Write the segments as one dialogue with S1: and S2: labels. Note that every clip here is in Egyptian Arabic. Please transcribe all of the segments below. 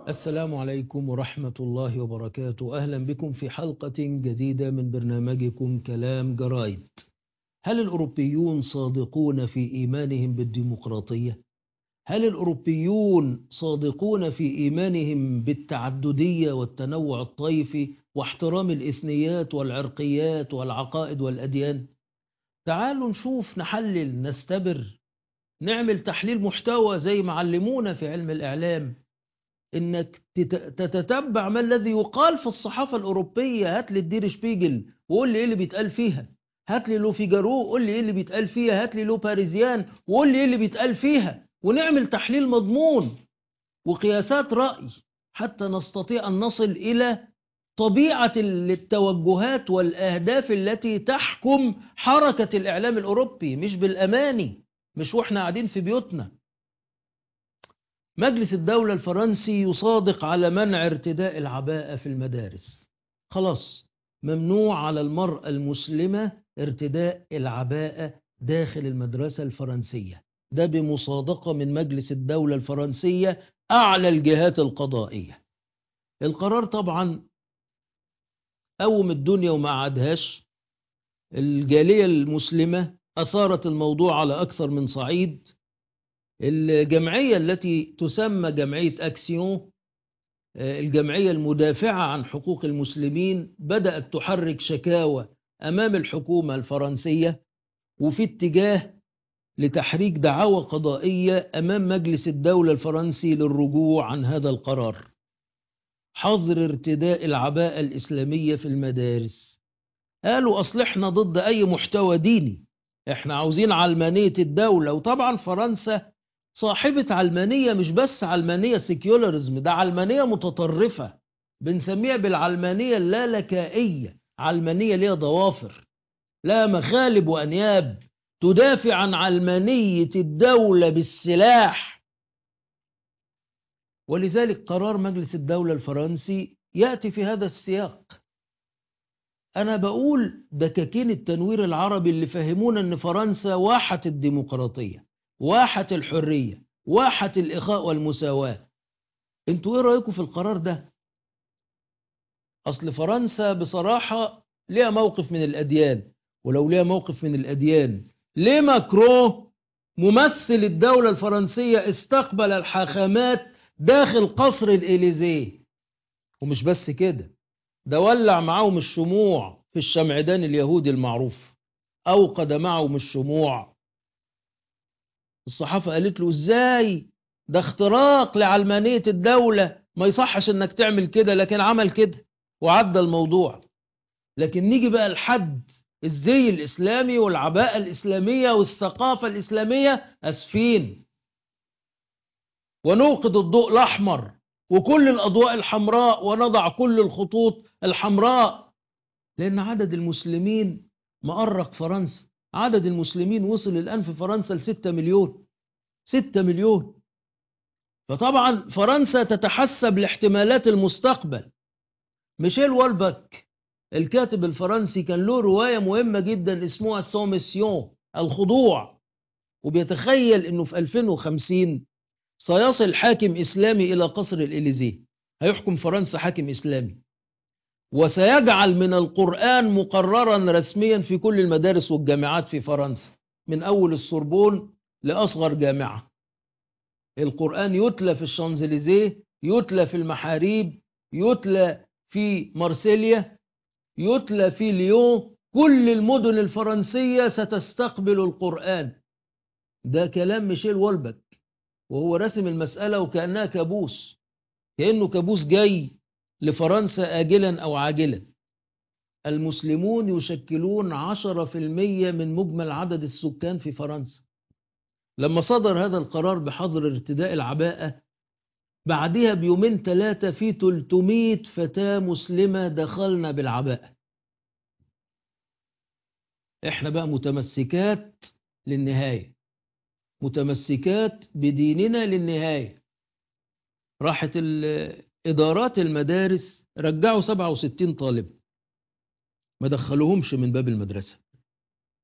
S1: السلام عليكم ورحمة الله وبركاته أهلا بكم في حلقة جديدة من برنامجكم كلام جرايد هل الأوروبيون صادقون في إيمانهم بالديمقراطية؟ هل الأوروبيون صادقون في إيمانهم بالتعددية والتنوع الطيفي واحترام الإثنيات والعرقيات والعقائد والأديان؟ تعالوا نشوف نحلل نستبر نعمل تحليل محتوى زي ما علمونا في علم الإعلام انك تتتبع ما الذي يقال في الصحافة الأوروبية هات لي الدير شبيجل وقول لي ايه اللي بيتقال فيها هات لي لو فيجارو قول لي ايه اللي بيتقال فيها هات لي لو باريزيان وقول لي ايه اللي بيتقال فيها ونعمل تحليل مضمون وقياسات رأي حتى نستطيع أن نصل إلى طبيعة التوجهات والأهداف التي تحكم حركة الإعلام الأوروبي مش بالأماني مش وإحنا قاعدين في بيوتنا مجلس الدولة الفرنسي يصادق على منع ارتداء العباءة في المدارس خلاص ممنوع على المرأة المسلمة ارتداء العباءة داخل المدرسة الفرنسية ده بمصادقة من مجلس الدولة الفرنسية أعلى الجهات القضائية القرار طبعا قوم الدنيا وما عادهاش الجالية المسلمة أثارت الموضوع على أكثر من صعيد الجمعية التي تسمى جمعية أكسيون الجمعية المدافعة عن حقوق المسلمين بدأت تحرك شكاوى أمام الحكومة الفرنسية وفي اتجاه لتحريك دعاوى قضائية أمام مجلس الدولة الفرنسي للرجوع عن هذا القرار حظر ارتداء العباءة الإسلامية في المدارس قالوا أصلحنا ضد أي محتوى ديني احنا عاوزين علمانية الدولة وطبعا فرنسا صاحبة علمانية مش بس علمانية سيكيولاريزم ده علمانية متطرفة بنسميها بالعلمانية اللالكائية علمانية ليها ضوافر لا مخالب وأنياب تدافع عن علمانية الدولة بالسلاح ولذلك قرار مجلس الدولة الفرنسي يأتي في هذا السياق أنا بقول دكاكين التنوير العربي اللي فهمونا أن فرنسا واحة الديمقراطية واحة الحرية واحة الإخاء والمساواة انتوا ايه رأيكم في القرار ده أصل فرنسا بصراحة ليها موقف من الأديان ولو ليها موقف من الأديان ليه ماكرو ممثل الدولة الفرنسية استقبل الحاخامات داخل قصر الإليزيه ومش بس كده ده ولع معاهم الشموع في الشمعدان اليهودي المعروف أوقد معهم الشموع الصحافة قالت له ازاي ده اختراق لعلمانية الدولة ما يصحش انك تعمل كده لكن عمل كده وعدى الموضوع لكن نيجي بقى لحد الزي الإسلامي والعباءة الإسلامية والثقافة الإسلامية أسفين ونوقد الضوء الأحمر وكل الأضواء الحمراء ونضع كل الخطوط الحمراء لأن عدد المسلمين مأرق فرنسا عدد المسلمين وصل الآن في فرنسا لستة مليون ستة مليون فطبعا فرنسا تتحسب لاحتمالات المستقبل ميشيل والبك الكاتب الفرنسي كان له رواية مهمة جدا اسمها سوميسيون الخضوع وبيتخيل انه في 2050 سيصل حاكم اسلامي الى قصر الاليزيه هيحكم فرنسا حاكم اسلامي وسيجعل من القرآن مقررا رسميا في كل المدارس والجامعات في فرنسا من أول السوربون لأصغر جامعة القرآن يتلى في الشانزليزيه يتلى في المحاريب يتلى في مارسيليا يتلى في ليون كل المدن الفرنسية ستستقبل القرآن ده كلام ميشيل وولبك وهو رسم المسألة وكأنها كابوس كأنه كابوس جاي لفرنسا آجلا أو عاجلا المسلمون يشكلون عشرة في المية من مجمل عدد السكان في فرنسا لما صدر هذا القرار بحظر ارتداء العباءة بعدها بيومين ثلاثة في 300 فتاة مسلمة دخلنا بالعباءة احنا بقى متمسكات للنهاية متمسكات بديننا للنهاية راحت إدارات المدارس رجعوا 67 طالب ما دخلوهمش من باب المدرسة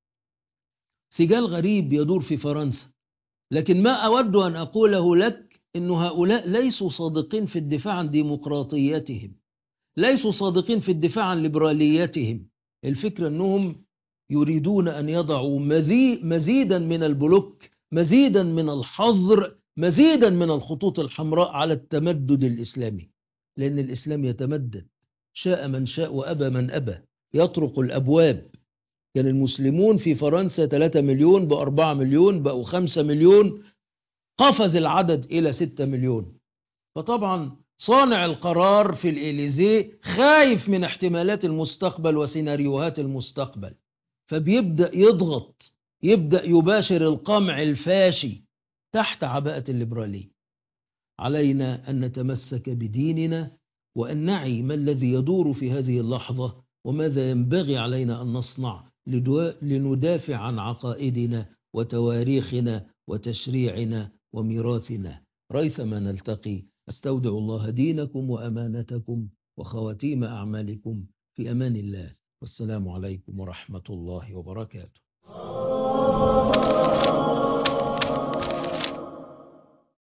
S1: سجال غريب يدور في فرنسا لكن ما أود أن أقوله لك أن هؤلاء ليسوا صادقين في الدفاع عن ديمقراطيتهم ليسوا صادقين في الدفاع عن ليبراليتهم الفكرة أنهم يريدون أن يضعوا مزيدا من البلوك مزيدا من الحظر مزيدا من الخطوط الحمراء على التمدد الإسلامي لأن الإسلام يتمدد شاء من شاء وأبى من أبى يطرق الأبواب كان المسلمون في فرنسا 3 مليون بقوا 4 مليون بقوا 5 مليون قفز العدد إلى 6 مليون فطبعا صانع القرار في الإليزيه خايف من احتمالات المستقبل وسيناريوهات المستقبل فبيبدأ يضغط يبدأ يباشر القمع الفاشي تحت عباءة الليبرالية علينا أن نتمسك بديننا وأن نعي ما الذي يدور في هذه اللحظة وماذا ينبغي علينا أن نصنع لندافع عن عقائدنا وتواريخنا وتشريعنا وميراثنا ريثما نلتقي استودع الله دينكم وامانتكم وخواتيم اعمالكم في امان الله والسلام عليكم ورحمه الله وبركاته